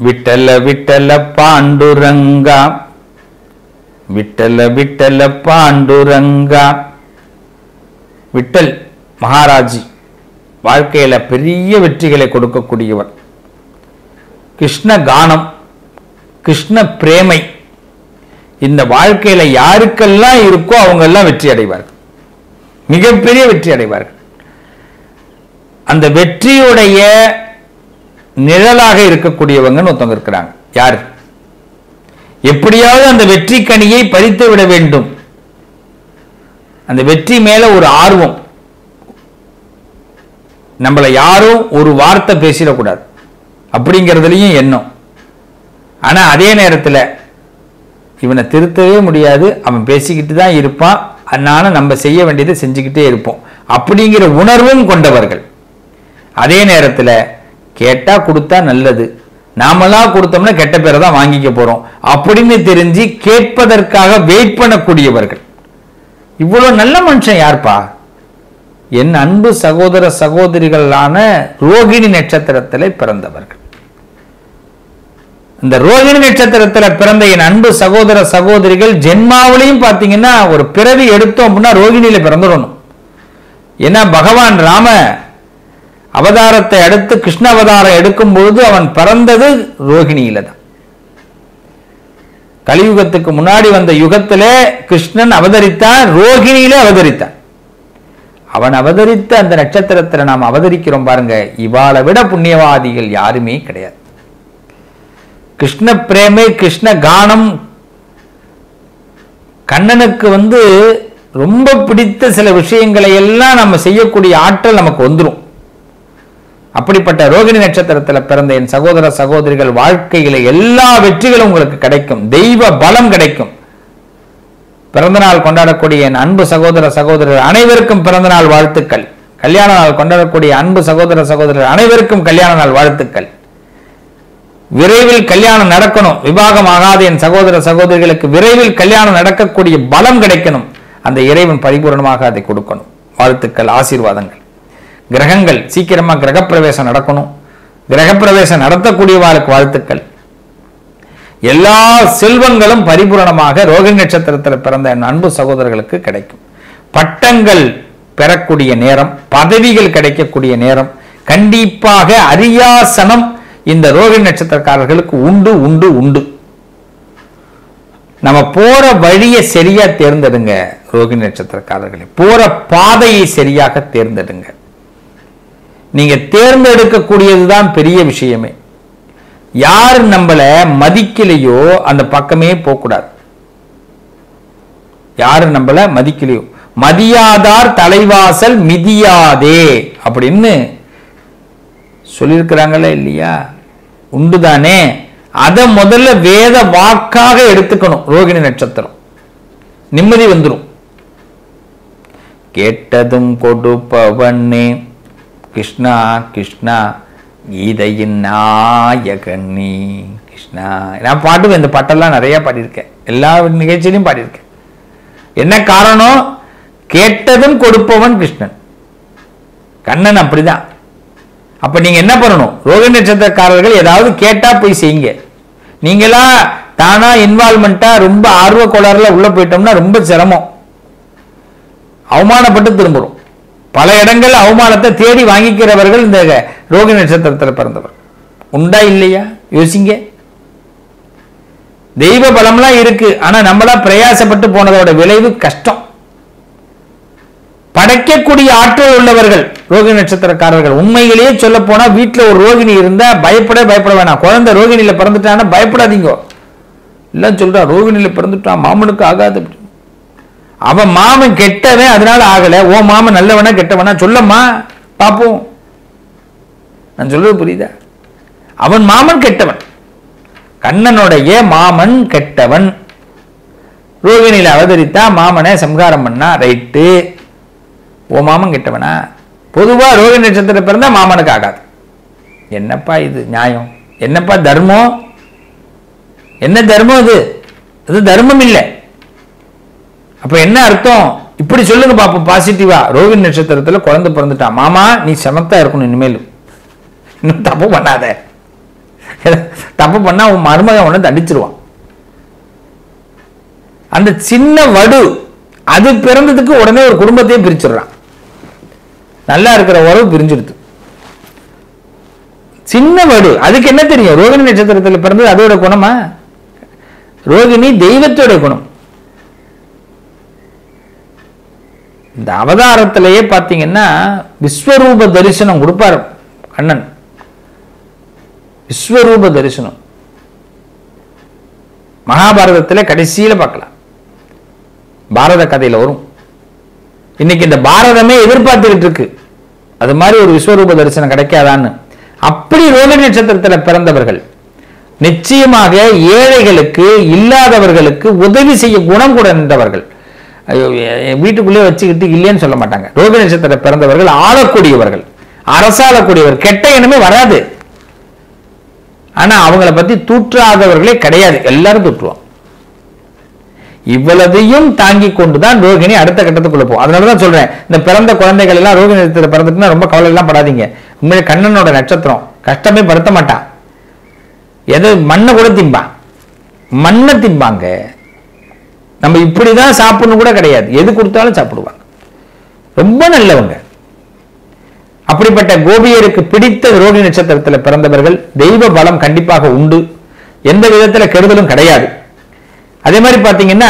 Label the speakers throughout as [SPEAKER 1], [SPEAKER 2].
[SPEAKER 1] விட்டல விட்டல பாண்டுரங்கா விட்டல விட்டல பாண்டுரங்கா விட்டல் மகாராஜி வாழ்க்கையில பெரிய வெற்றிகளை கொடுக்கக்கூடியவர் கிருஷ்ண கானம் கிருஷ்ண பிரேமை இந்த வாழ்க்கையில யாருக்கெல்லாம் இருக்கோ அவங்க எல்லாம் வெற்றி அடைவார்கள் மிகப்பெரிய வெற்றி அடைவார்கள் அந்த வெற்றியுடைய நிழலாக இருக்கக்கூடியவங்கன்னு ஒருத்தவங்க இருக்கிறாங்க யார் எப்படியாவது அந்த வெற்றி கனியை பறித்து விட வேண்டும் அந்த வெற்றி மேல ஒரு ஆர்வம் நம்மளை யாரும் ஒரு வார்த்தை பேசிடக்கூடாது அப்படிங்கிறதுலையும் எண்ணம் ஆனா அதே நேரத்தில் இவனை திருத்தவே முடியாது அவன் பேசிக்கிட்டு தான் இருப்பான் அதனால நம்ம செய்ய வேண்டியதை செஞ்சுக்கிட்டே இருப்போம் அப்படிங்கிற உணர்வும் கொண்டவர்கள் அதே நேரத்தில் கேட்டா கொடுத்தா நல்லது நாமளா கொடுத்தோம்னா கெட்ட பேரை தான் வாங்கிக்க போறோம் அப்படின்னு தெரிஞ்சு கேட்பதற்காக வெயிட் பண்ணக்கூடியவர்கள் இவ்வளவு நல்ல மனுஷன் யார்ப்பா என் அன்பு சகோதர சகோதரிகளான ரோகிணி நட்சத்திரத்திலே பிறந்தவர்கள் இந்த ரோகிணி நட்சத்திரத்துல பிறந்த என் அன்பு சகோதர சகோதரிகள் ஜென்மாவிலையும் பார்த்தீங்கன்னா ஒரு பிறவி எடுத்தோம் அப்படின்னா ரோகிணியில பிறந்துடணும் ஏன்னா பகவான் ராம அவதாரத்தை அடுத்து கிருஷ்ண அவதாரம் எடுக்கும் பொழுது அவன் பிறந்தது ரோகிணியில தான் கலியுகத்துக்கு முன்னாடி வந்த யுகத்திலே கிருஷ்ணன் அவதரித்தான் ரோகிணியிலே அவதரித்தான் அவன் அவதரித்த அந்த நட்சத்திரத்தில் நாம் அவதரிக்கிறோம் பாருங்க இவாளை விட புண்ணியவாதிகள் யாருமே கிடையாது கிருஷ்ண பிரேமை கிருஷ்ண கானம் கண்ணனுக்கு வந்து ரொம்ப பிடித்த சில விஷயங்களை எல்லாம் நம்ம செய்யக்கூடிய ஆற்றல் நமக்கு வந்துடும் அப்படிப்பட்ட ரோகிணி நட்சத்திரத்தில் பிறந்த என் சகோதர சகோதரிகள் வாழ்க்கையில எல்லா வெற்றிகளும் உங்களுக்கு கிடைக்கும் தெய்வ பலம் கிடைக்கும் பிறந்தநாள் கொண்டாடக்கூடிய என் அன்பு சகோதர சகோதரர் அனைவருக்கும் பிறந்தநாள் வாழ்த்துக்கள் கல்யாண நாள் கொண்டாடக்கூடிய அன்பு சகோதர சகோதரர் அனைவருக்கும் கல்யாண நாள் வாழ்த்துக்கள் விரைவில் கல்யாணம் நடக்கணும் விவாகம் ஆகாத என் சகோதர சகோதரிகளுக்கு விரைவில் கல்யாணம் நடக்கக்கூடிய பலம் கிடைக்கணும் அந்த இறைவன் பரிபூர்ணமாக அதை கொடுக்கணும் வாழ்த்துக்கள் ஆசீர்வாதங்கள் கிரகங்கள் சீக்கிரமா கிரகப்பிரவேசம் நடக்கணும் கிரகப்பிரவேசம் நடத்தக்கூடியவாருக்கு வாழ்த்துக்கள் எல்லா செல்வங்களும் பரிபூரணமாக ரோகிணி நட்சத்திரத்தில் பிறந்த என் அன்பு சகோதரர்களுக்கு கிடைக்கும் பட்டங்கள் பெறக்கூடிய நேரம் பதவிகள் கிடைக்கக்கூடிய நேரம் கண்டிப்பாக அரியாசனம் இந்த ரோகிணி நட்சத்திரக்காரர்களுக்கு உண்டு உண்டு உண்டு நம்ம போற வழியை சரியா தேர்ந்தெடுங்க ரோகிணி நட்சத்திரக்காரர்களே போற பாதையை சரியாக தேர்ந்தெடுங்க நீங்க தேர்ந்தெடுக்கக்கூடியதுதான் பெரிய விஷயமே யார் நம்மள மதிக்கலையோ அந்த பக்கமே போகக்கூடாது யாரு நம்மள மதிக்கலையோ மதியாதார் தலைவாசல் மிதியாதே அப்படின்னு சொல்லியிருக்கிறாங்களே இல்லையா உண்டுதானே அதை முதல்ல வேத வாக்காக எடுத்துக்கணும் ரோகிணி நட்சத்திரம் நிம்மதி வந்துடும் கேட்டதும் கொடுப்பவனே கிருஷ்ணா கிருஷ்ணா கீதையின் நாயகனி கிருஷ்ணா நான் பாட்டு இந்த பாட்டெல்லாம் நிறைய பாடியிருக்கேன் எல்லா நிகழ்ச்சியிலையும் பாடியிருக்கேன் என்ன காரணம் கேட்டதும் கொடுப்பவன் கிருஷ்ணன் கண்ணன் அப்படிதான் அப்ப நீங்க என்ன பண்ணணும் ரோகிணி நட்சத்திரக்காரர்கள் ஏதாவது கேட்டா போய் செய்யுங்க நீங்களா தானா இன்வால்மெண்டா ரொம்ப ஆர்வ கோளாறுல உள்ள போயிட்டோம்னா ரொம்ப சிரமம் அவமானப்பட்டு திரும்புறோம் பல இடங்கள் அவமானத்தை தேடி வாங்கிக்கிறவர்கள் இந்த ரோகிணி நட்சத்திரத்தில் பிறந்தவர் உண்டா இல்லையா யோசிங்க தெய்வ பலம்லாம் இருக்கு ஆனா நம்மளா பிரயாசப்பட்டு போனதோட விளைவு கஷ்டம் படைக்கக்கூடிய ஆற்றல் உள்ளவர்கள் ரோகிணி நட்சத்திரக்காரர்கள் உண்மையிலேயே சொல்ல போனா வீட்டுல ஒரு ரோகிணி இருந்தா பயப்பட பயப்பட வேணாம் குழந்தை ரோகிணியில பிறந்துட்டான்னா பயப்படாதீங்க எல்லாம் சொல்றா ரோகிணியில பிறந்துட்டான் மாமனுக்கு ஆகாது அப்படின்னு. அவன் மாமன் கெட்டவன் அதனால ஆகல ஓ மாமன் நல்லவனா கெட்டவனா சொல்லம்மா பாப்போம் நான் சொல்றது புரியுதா அவன் மாமன் கெட்டவன் கண்ணனுடைய மாமன் கெட்டவன் ரோகிணியில அவதரித்தா மாமனை சம்ஹாரம் பண்ணா ரைட்டு ஓ மாமன் கெட்டவனா பொதுவா ரோகிணி நட்சத்திரம் பிறந்தா மாமனுக்கு ஆகாது என்னப்பா இது நியாயம் என்னப்பா தர்மம் என்ன தர்மம் இது இது தர்மம் இல்லை அப்ப என்ன அர்த்தம் இப்படி சொல்லுங்க பாப்போம் பாசிட்டிவா ரோகிணி நட்சத்திரத்துல குழந்தை பிறந்துட்டான் மாமா நீ சமத்தா இருக்கணும் இனிமேல் இன்னும் தப்பு பண்ணாத தப்பு பண்ணா உன் மருமகன் உடனே தண்டிச்சிருவான் அந்த சின்ன வடு அது பிறந்ததுக்கு உடனே ஒரு குடும்பத்தையே பிரிச்சிடுறான் நல்லா இருக்கிற உறவு பிரிஞ்சிடுது சின்ன வடு அதுக்கு என்ன தெரியும் ரோகிணி நட்சத்திரத்தில் பிறந்தது அதோட குணமா ரோகிணி தெய்வத்தோட குணம் இந்த அவதாரத்திலேயே பார்த்தீங்கன்னா விஸ்வரூப தரிசனம் கொடுப்பார் கண்ணன் விஸ்வரூப தரிசனம் மகாபாரதத்தில் கடைசியில பார்க்கலாம் பாரத கதையில வரும் இன்னைக்கு இந்த பாரதமே எதிர்பார்த்துக்கிட்டு இருக்கு அது மாதிரி ஒரு விஸ்வரூப தரிசனம் கிடைக்காதான்னு அப்படி ரோகிணி நட்சத்திரத்தில் பிறந்தவர்கள் நிச்சயமாக ஏழைகளுக்கு இல்லாதவர்களுக்கு உதவி செய்ய குணம் கூட நின்றவர்கள் ஐயோ, என் வீட்டுக்குள்ளே வச்சுக்கிட்டு இல்லைன்னு சொல்ல மாட்டாங்க ரோகிணி நட்சத்திரத்தில் பிறந்தவர்கள் ஆளக்கூடியவர்கள் அரசாளக்கூடியவர் கெட்ட எண்ணமே வராது ஆனா அவங்கள பத்தி தூற்றாதவர்களே கிடையாது எல்லாரும் தூற்றுவோம் இவ்வளவையும் தாங்கி கொண்டுதான் ரோகிணி அடுத்த கட்டத்துக்குள்ள போகும் அதனாலதான் சொல்றேன் இந்த பிறந்த குழந்தைகள் எல்லாம் ரோகிணி நட்சத்திரத்தில் பிறந்துட்டுனா ரொம்ப கவலை எல்லாம் படாதீங்க உண்மையிலே கண்ணனோட நட்சத்திரம் கஷ்டமே படுத்த மாட்டான் எது மண்ணை கூட திம்பான் மண்ணை திம்பாங்க நம்ம இப்படிதான் சாப்பிடணும் கூட கிடையாது எது கொடுத்தாலும் சாப்பிடுவாங்க ரொம்ப நல்லவங்க அப்படிப்பட்ட கோபியருக்கு பிடித்த ரோகிணி நட்சத்திரத்தில் பிறந்தவர்கள் தெய்வ பலம் கண்டிப்பாக உண்டு எந்த விதத்துல கெடுதலும் கிடையாது அதே மாதிரி பாத்தீங்கன்னா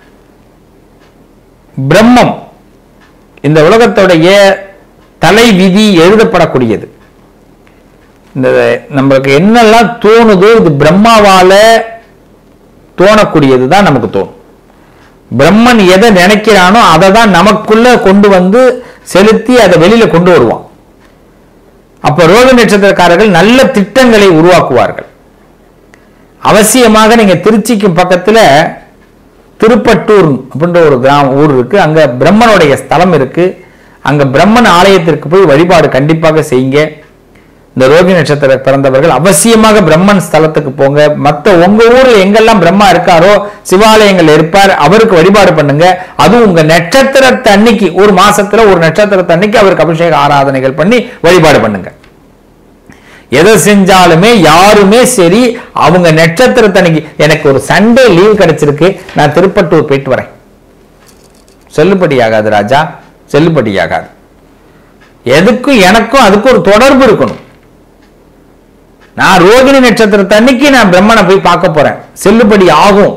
[SPEAKER 1] பிரம்மம் இந்த உலகத்துடைய தலை விதி எழுதப்படக்கூடியது இந்த நம்மளுக்கு என்னெல்லாம் தோணுதோ இது பிரம்மாவால தோணக்கூடியது தான் நமக்கு தோணும் பிரம்மன் எதை நினைக்கிறானோ அதை தான் நமக்குள்ள கொண்டு வந்து செலுத்தி அதை வெளியில கொண்டு வருவான் அப்ப ரோக நட்சத்திரக்காரர்கள் நல்ல திட்டங்களை உருவாக்குவார்கள் அவசியமாக நீங்க திருச்சிக்கு பக்கத்துல திருப்பட்டூர் அப்படின்ற ஒரு கிராம ஊர் இருக்கு அங்க பிரம்மனுடைய ஸ்தலம் இருக்கு அங்க பிரம்மன் ஆலயத்திற்கு போய் வழிபாடு கண்டிப்பாக செய்யுங்க இந்த ரோகி நட்சத்திர பிறந்தவர்கள் அவசியமாக பிரம்மன் ஸ்தலத்துக்கு போங்க மத்த உங்க ஊர்ல எங்கெல்லாம் பிரம்மா இருக்காரோ சிவாலயங்கள் இருப்பார் அவருக்கு வழிபாடு பண்ணுங்க அதுவும் உங்க நட்சத்திரத்தை அன்னைக்கு ஒரு மாசத்துல ஒரு நட்சத்திரத்தை அன்னைக்கு அவருக்கு அபிஷேக ஆராதனைகள் பண்ணி வழிபாடு பண்ணுங்க எதை செஞ்சாலுமே யாருமே சரி அவங்க நட்சத்திரத்தன்னைக்கு எனக்கு ஒரு சண்டே லீவ் கிடைச்சிருக்கு நான் திருப்பட்டூர் போயிட்டு வரேன் செல்லுபடியாகாது ராஜா செல்லுபடியாகாது எதுக்கும் எனக்கும் அதுக்கும் ஒரு தொடர்பு இருக்கணும் நான் ரோகிணி நட்சத்திரத்தை அன்னைக்கு நான் பிரம்மனை போய் பார்க்க போறேன் செல்லுபடி ஆகும்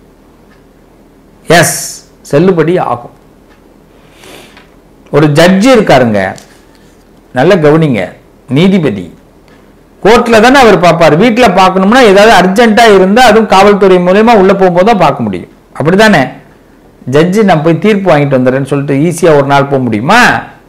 [SPEAKER 1] எஸ் செல்லுபடி ஆகும் ஒரு ஜட்ஜி இருக்காருங்க நல்ல கவனிங்க நீதிபதி கோர்ட்ல தானே அவர் பார்ப்பார் வீட்டில் பார்க்கணும்னா ஏதாவது அர்ஜென்ட்டா இருந்தா அதுவும் காவல்துறை மூலயமா உள்ள போகும்போது தான் பார்க்க முடியும் அப்படிதானே ஜட்ஜி நான் போய் தீர்ப்பு வாங்கிட்டு வந்துடுறேன்னு சொல்லிட்டு ஈஸியா ஒரு நாள் போக முடியுமா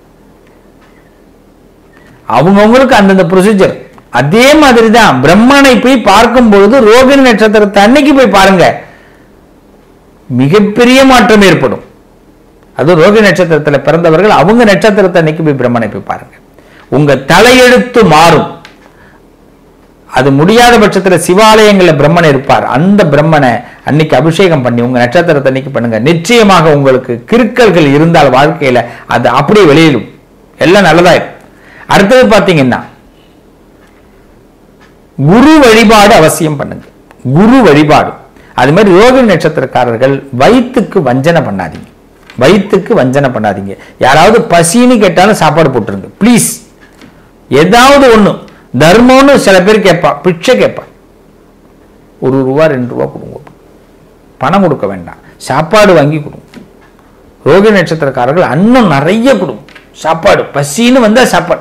[SPEAKER 1] அவங்கவுங்களுக்கு அந்தந்த ப்ரொசீஜர் அதே மாதிரி தான் பிரம்மனை போய் பார்க்கும் பொழுது ரோகிணி நட்சத்திரத்தை அன்னைக்கு போய் பாருங்க மிகப்பெரிய மாற்றம் ஏற்படும் அது ரோகிணி நட்சத்திரத்தில் பிறந்தவர்கள் அவங்க நட்சத்திரத்தை அன்னைக்கு போய் பிரம்மனை போய் பாருங்க உங்க தலையெழுத்து மாறும் அது முடியாத பட்சத்தில் சிவாலயங்கள்ல பிரம்மன் இருப்பார் அந்த பிரம்மனை அன்னைக்கு அபிஷேகம் பண்ணி உங்க நட்சத்திரத்தை அன்னைக்கு பண்ணுங்க நிச்சயமாக உங்களுக்கு கிறுக்கல்கள் இருந்தால் வாழ்க்கையில அது அப்படியே வெளியிடும் எல்லாம் நல்லதாயிரும் அடுத்தது பாத்தீங்கன்னா குரு வழிபாடு அவசியம் பண்ணுங்க குரு வழிபாடு அது மாதிரி ரோகிணி நட்சத்திரக்காரர்கள் வயிற்றுக்கு வஞ்சனை பண்ணாதீங்க வயிற்றுக்கு வஞ்சனை பண்ணாதீங்க யாராவது பசின்னு கேட்டாலும் சாப்பாடு போட்டுருங்க ப்ளீஸ் ஏதாவது ஒண்ணு தர்மம்னு சில பேர் கேட்பா பிச்சை கேட்பா ஒரு ரூபா ரெண்டு ரூபா கொடுங்க பணம் கொடுக்க வேண்டாம் சாப்பாடு வாங்கி கொடுங்க ரோகிணி நட்சத்திரக்காரர்கள் அன்னம் நிறைய கொடுங்க சாப்பாடு பசின்னு வந்தா சாப்பாடு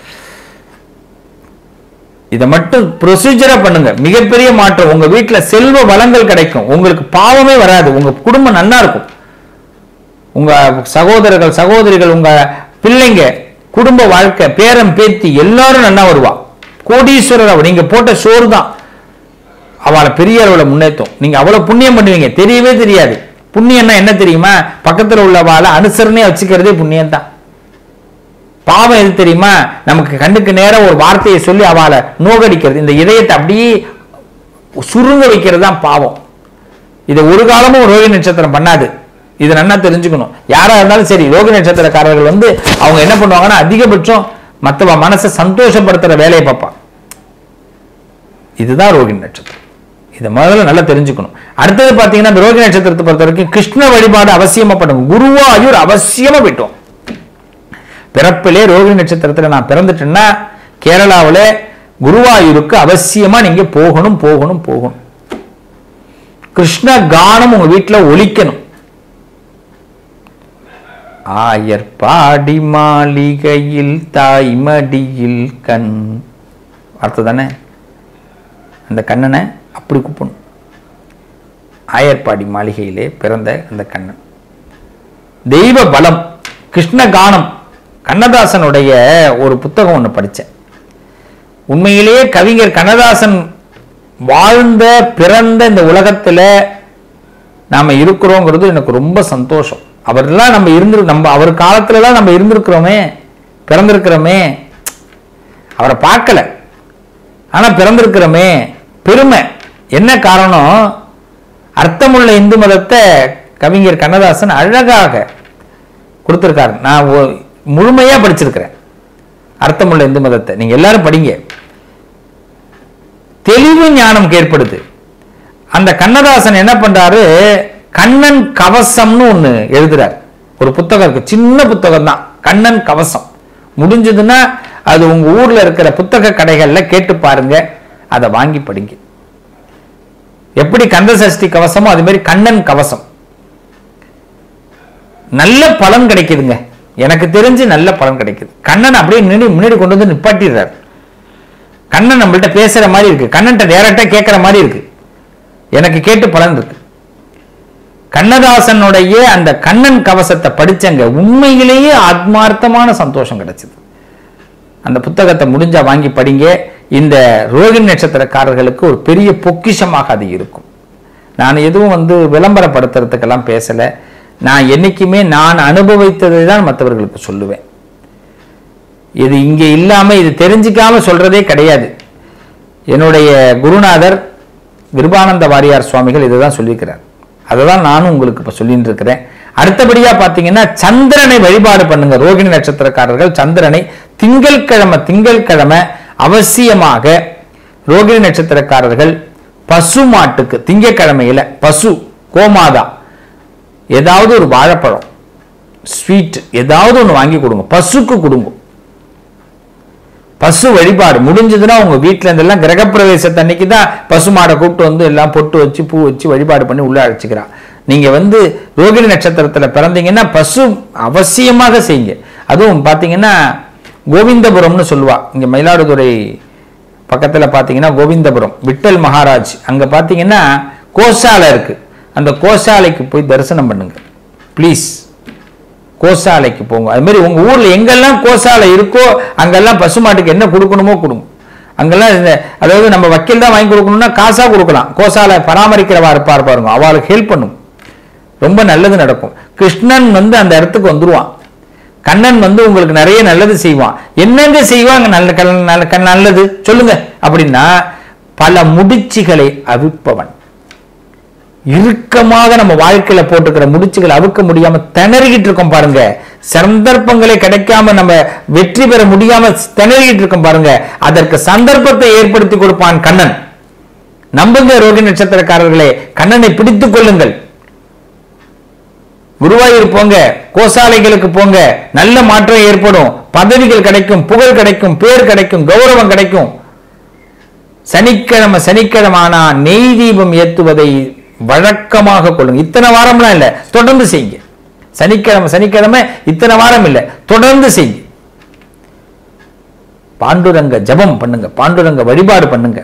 [SPEAKER 1] இதை மட்டும் ப்ரொசீஜரா பண்ணுங்க மிகப்பெரிய மாற்றம் உங்க வீட்டுல செல்வ வளங்கள் கிடைக்கும் உங்களுக்கு பாவமே வராது உங்க குடும்பம் நல்லா இருக்கும் உங்க சகோதரர்கள் சகோதரிகள் உங்க பிள்ளைங்க குடும்ப வாழ்க்கை பேரம் பேத்தி எல்லாரும் நல்லா வருவா கோடீஸ்வரர் அவ நீங்க போட்ட சோறு தான் அவளை பெரிய அளவில் முன்னேற்றும் நீங்க அவ்வளவு புண்ணியம் பண்ணுவீங்க தெரியவே தெரியாது புண்ணியம்னா என்ன தெரியுமா பக்கத்துல உள்ளவாளை அனுசரணையா வச்சுக்கிறதே புண்ணியம் தான் பாவம் எது தெரியுமா நமக்கு கண்ணுக்கு நேரம் ஒரு வார்த்தையை சொல்லி அவளை நோகடிக்கிறது இந்த இதயத்தை அப்படியே சுருங்க வைக்கிறது தான் பாவம் இதை ஒரு காலமும் ரோகி நட்சத்திரம் பண்ணாது இது நல்லா தெரிஞ்சுக்கணும் யாரா இருந்தாலும் சரி ரோகி நட்சத்திரக்காரர்கள் வந்து அவங்க என்ன பண்ணுவாங்கன்னா அதிகபட்சம் மற்றவ மனசை சந்தோஷப்படுத்துற வேலையை பார்ப்பான் இதுதான் ரோகிணி நட்சத்திரம் இதை முதல்ல நல்லா தெரிஞ்சுக்கணும் அடுத்தது பார்த்தீங்கன்னா இந்த ரோகிணி நட்சத்திரத்தை பொறுத்த வரைக்கும் கிருஷ்ண வழிபாடு அவசியமா பண்ணுங்க குருவாயூர் அவசியமா போயிட்டோம் பிறப்பிலே ரோகிணி நட்சத்திரத்தில் நான் பிறந்துட்டேன்னா கேரளாவில் குருவாயூருக்கு அவசியமா நீங்க போகணும் போகணும் போகணும் கிருஷ்ண கானம் உங்க வீட்டில் ஒலிக்கணும் ஆயர்பாடி மாளிகையில் தாய்மடியில் கண் வார்த்தை தானே அந்த கண்ணனை அப்படி கூப்பிடணும் ஆயர்பாடி மாளிகையிலே பிறந்த அந்த கண்ணன் தெய்வ பலம் கிருஷ்ண கானம் கண்ணதாசனுடைய ஒரு புத்தகம் ஒன்று படித்தேன் உண்மையிலேயே கவிஞர் கண்ணதாசன் வாழ்ந்த பிறந்த இந்த உலகத்தில் நாம இருக்கிறோங்கிறது எனக்கு ரொம்ப சந்தோஷம் அவரெல்லாம் நம்ம இருந்து நம்ம அவர் காலத்துலலாம் நம்ம இருந்திருக்கிறோமே பிறந்திருக்கிறோமே அவரை பார்க்கல ஆனா பிறந்திருக்கிறோமே பெருமை என்ன காரணம் அர்த்தமுள்ள இந்து மதத்தை கவிஞர் கண்ணதாசன் அழகாக கொடுத்திருக்காரு நான் ஒ- முழுமையா படிச்சிருக்கிறேன் அர்த்தமுள்ள இந்து மதத்தை நீங்க எல்லாரும் படிங்க தெளிவு ஞானம் ஏற்படுது அந்த கண்ணதாசன் என்ன பண்றாரு கண்ணன் கவசம்னு ஒண்ணு எழுதுறார் ஒரு புத்தகம் இருக்கு சின்ன புத்தகம் தான் கண்ணன் கவசம் முடிஞ்சதுன்னா அது உங்க ஊர்ல இருக்கிற புத்தக கடைகள்ல கேட்டு பாருங்க அதை வாங்கி படிங்க எப்படி கந்த சஷ்டி கவசமோ அது மாதிரி கண்ணன் கவசம் நல்ல பலன் கிடைக்குதுங்க எனக்கு தெரிஞ்சு நல்ல பலன் கிடைக்குது கண்ணன் அப்படியே முன்னாடி முன்னாடி கொண்டு வந்து நிப்பாட்டிடுறாரு கண்ணன் நம்மள்ட்ட பேசுற மாதிரி இருக்கு கண்ணன்ட்ட டைரக்டா கேட்கிற மாதிரி இருக்கு எனக்கு கேட்டு பலன் இருக்கு கண்ணதாசனுடைய அந்த கண்ணன் கவசத்தை படிச்சங்க உண்மையிலேயே ஆத்மார்த்தமான சந்தோஷம் கிடைச்சது அந்த புத்தகத்தை முடிஞ்சா வாங்கி படிங்க இந்த ரோகிணி நட்சத்திரக்காரர்களுக்கு ஒரு பெரிய பொக்கிஷமாக அது இருக்கும் நான் எதுவும் வந்து விளம்பரப்படுத்துறதுக்கெல்லாம் பேசல நான் என்னைக்குமே நான் அனுபவித்ததை தான் மற்றவர்களுக்கு சொல்லுவேன் இது இங்க இல்லாம இது தெரிஞ்சுக்காம சொல்றதே கிடையாது என்னுடைய குருநாதர் கிருபானந்த வாரியார் சுவாமிகள் இதுதான் சொல்லியிருக்கிறார் அதை தான் நானும் உங்களுக்கு இப்ப சொல்லிட்டு இருக்கிறேன் அடுத்தபடியா பாத்தீங்கன்னா சந்திரனை வழிபாடு பண்ணுங்க ரோகிணி நட்சத்திரக்காரர்கள் சந்திரனை திங்கட்கிழமை திங்கட்கிழமை அவசியமாக ரோகிணி நட்சத்திரக்காரர்கள் பசு மாட்டுக்கு திங்கட்கிழமையில பசு கோமாதா ஏதாவது ஒரு வாழைப்பழம் ஸ்வீட் ஏதாவது ஒன்று வாங்கி கொடுங்க பசுக்கு கொடுங்க பசு வழிபாடு முடிஞ்சதுன்னா உங்க வீட்டுல இருந்தெல்லாம் கிரகப்பிரவேசத்து அன்னைக்கு தான் பசு மாடை கூப்பிட்டு வந்து எல்லாம் பொட்டு வச்சு பூ வச்சு வழிபாடு பண்ணி உள்ள அழைச்சிக்கிறா நீங்க வந்து ரோகிணி நட்சத்திரத்துல பிறந்தீங்கன்னா பசு அவசியமாக செய்யுங்க அதுவும் பாத்தீங்கன்னா கோவிந்தபுரம்னு சொல்லுவா இங்க மயிலாடுதுறை பக்கத்துல பாத்தீங்கன்னா கோவிந்தபுரம் விட்டல் மகாராஜ் அங்க பாத்தீங்கன்னா கோசாலை இருக்கு அந்த கோசாலைக்கு போய் தரிசனம் பண்ணுங்க ப்ளீஸ் கோசாலைக்கு போங்க அது மாதிரி உங்க ஊர்ல எங்கெல்லாம் கோசாலை இருக்கோ அங்கெல்லாம் பசுமாட்டுக்கு என்ன கொடுக்கணுமோ கொடுங்க அங்கெல்லாம் இந்த அதாவது நம்ம வக்கீல் தான் வாங்கி கொடுக்கணும்னா காசா கொடுக்கலாம் கோசாலை பராமரிக்கிறவா இருப்பார் பாருங்க அவளுக்கு ஹெல்ப் பண்ணும் ரொம்ப நல்லது நடக்கும் கிருஷ்ணன் வந்து அந்த இடத்துக்கு வந்துருவான் கண்ணன் வந்து உங்களுக்கு நிறைய நல்லது செய்வான் என்னங்க செய்வாங்க நல்ல கல்- நல்ல க- நல்லது சொல்லுங்க அப்படின்னா பல முடிச்சுகளை அவிப்பவன் இறுக்கமாக நம்ம வாழ்க்கையில போட்டுக்கிற முடிச்சுகளை அவுக்க முடியாம திணறிக்கிட்டு இருக்கோம் பாருங்க சந்தர்ப்பங்களே கிடைக்காம நம்ம வெற்றி பெற முடியாம திணறிக்கிட்டு இருக்கோம் பாருங்க அதற்கு சந்தர்ப்பத்தை ஏற்படுத்தி கொடுப்பான் கண்ணன் நம்புங்க ரோகி நட்சத்திரக்காரர்களே கண்ணனை பிடித்துக் கொள்ளுங்கள் குருவாயூர் போங்க கோசாலைகளுக்கு போங்க நல்ல மாற்றம் ஏற்படும் பதவிகள் கிடைக்கும் புகழ் கிடைக்கும் பேர் கிடைக்கும் கௌரவம் கிடைக்கும் சனிக்கிழமை சனிக்கிழமை ஆனா நெய் தீபம் ஏத்துவதை வழக்கமாக கொள்ளுங்க இத்தனை வாரம்லாம் இல்ல தொடர்ந்து செய்யுங்க சனிக்கிழமை சனிக்கிழமை இத்தனை வாரம் இல்ல தொடர்ந்து செய்யுங்க பாண்டுரங்க ஜெபம் பண்ணுங்க பாண்டுரங்க வழிபாடு பண்ணுங்க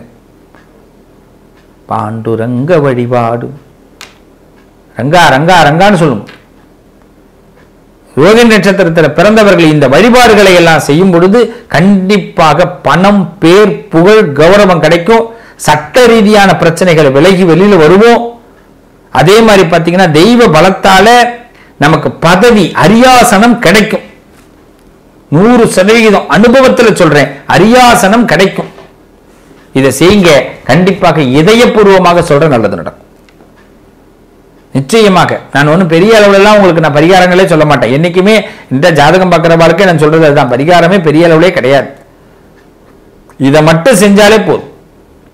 [SPEAKER 1] பாண்டுரங்க வழிபாடு ரங்கா ரங்கா ரங்கான்னு சொல்லுங்க ரோகிணி நட்சத்திரத்தில் பிறந்தவர்கள் இந்த வழிபாடுகளை எல்லாம் செய்யும் பொழுது கண்டிப்பாக பணம் பேர் புகழ் கௌரவம் கிடைக்கும் சட்ட ரீதியான பிரச்சனைகளை விலகி வெளியில வருவோம் அதே மாதிரி பார்த்தீங்கன்னா தெய்வ பலத்தால நமக்கு பதவி அரியாசனம் கிடைக்கும் நூறு சதவிகிதம் அனுபவத்துல சொல்றேன் அரியாசனம் கிடைக்கும் இதை செய்யுங்க கண்டிப்பாக இதயபூர்வமாக சொல்ற நல்லது நடக்கும் நிச்சயமாக நான் ஒன்றும் பெரிய அளவுல எல்லாம் உங்களுக்கு நான் பரிகாரங்களே சொல்ல மாட்டேன் என்னைக்குமே இந்த ஜாதகம் பார்க்குற வாழ்க்கை நான் சொல்றது அதுதான் பரிகாரமே பெரிய அளவுலே கிடையாது இதை மட்டும் செஞ்சாலே போதும்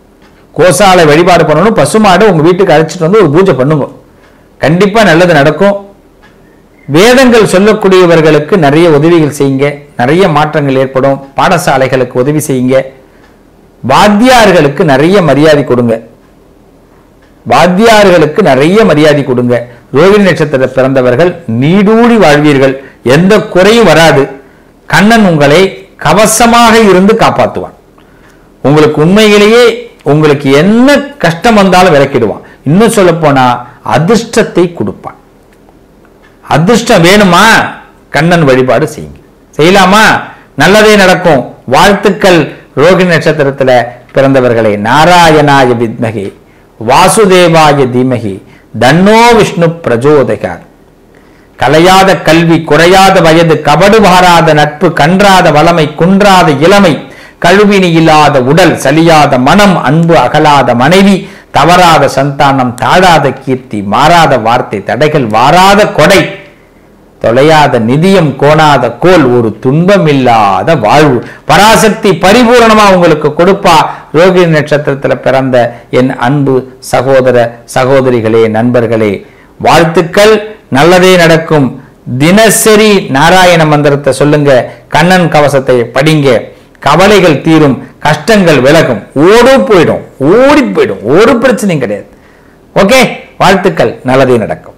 [SPEAKER 1] கோசாலை வழிபாடு பண்ணணும் பசுமாடு உங்க வீட்டுக்கு அழைச்சிட்டு வந்து ஒரு பூஜை பண்ணுங்க கண்டிப்பா நல்லது நடக்கும் வேதங்கள் சொல்லக்கூடியவர்களுக்கு நிறைய உதவிகள் செய்யுங்க நிறைய மாற்றங்கள் ஏற்படும் பாடசாலைகளுக்கு உதவி செய்யுங்க வாத்தியார்களுக்கு நிறைய மரியாதை கொடுங்க வாத்தியார்களுக்கு நிறைய மரியாதை கொடுங்க ரோகிணி நட்சத்திர பிறந்தவர்கள் நீடூழி வாழ்வீர்கள் எந்த குறையும் வராது கண்ணன் உங்களை கவசமாக இருந்து காப்பாற்றுவான் உங்களுக்கு உண்மையிலேயே உங்களுக்கு என்ன கஷ்டம் வந்தாலும் விலக்கிடுவான் இன்னும் சொல்ல போனா அதிர்ஷ்டத்தை கொடுப்பான் அதிர்ஷ்டம் வேணுமா கண்ணன் வழிபாடு செய்யுங்க செய்யலாமா நல்லதே நடக்கும் வாழ்த்துக்கள் ரோகிணி நட்சத்திரத்துல பிறந்தவர்களை நாராயணாய வித்மகி வாசுதேவாய தீமகி தன்னோ விஷ்ணு பிரஜோதகார் கலையாத கல்வி குறையாத வயது கபடு மாறாத நட்பு கன்றாத வளமை குன்றாத இளமை கழுவினி இல்லாத உடல் சலியாத மனம் அன்பு அகலாத மனைவி தவறாத சந்தானம் தாழாத கீர்த்தி மாறாத வார்த்தை தடைகள் வாராத கொடை தொலையாத நிதியம் கோணாத கோல் ஒரு துன்பமில்லாத வாழ்வு பராசக்தி பரிபூரணமா உங்களுக்கு கொடுப்பா ரோகிணி நட்சத்திரத்துல பிறந்த என் அன்பு சகோதர சகோதரிகளே நண்பர்களே வாழ்த்துக்கள் நல்லதே நடக்கும் தினசரி நாராயண மந்திரத்தை சொல்லுங்க கண்ணன் கவசத்தை படிங்க கவலைகள் தீரும் கஷ்டங்கள் விலகும் ஓடி போயிடும் ஓடி போயிடும் ஒரு பிரச்சனையும் கிடையாது ஓகே வாழ்த்துக்கள் நல்லதே நடக்கும்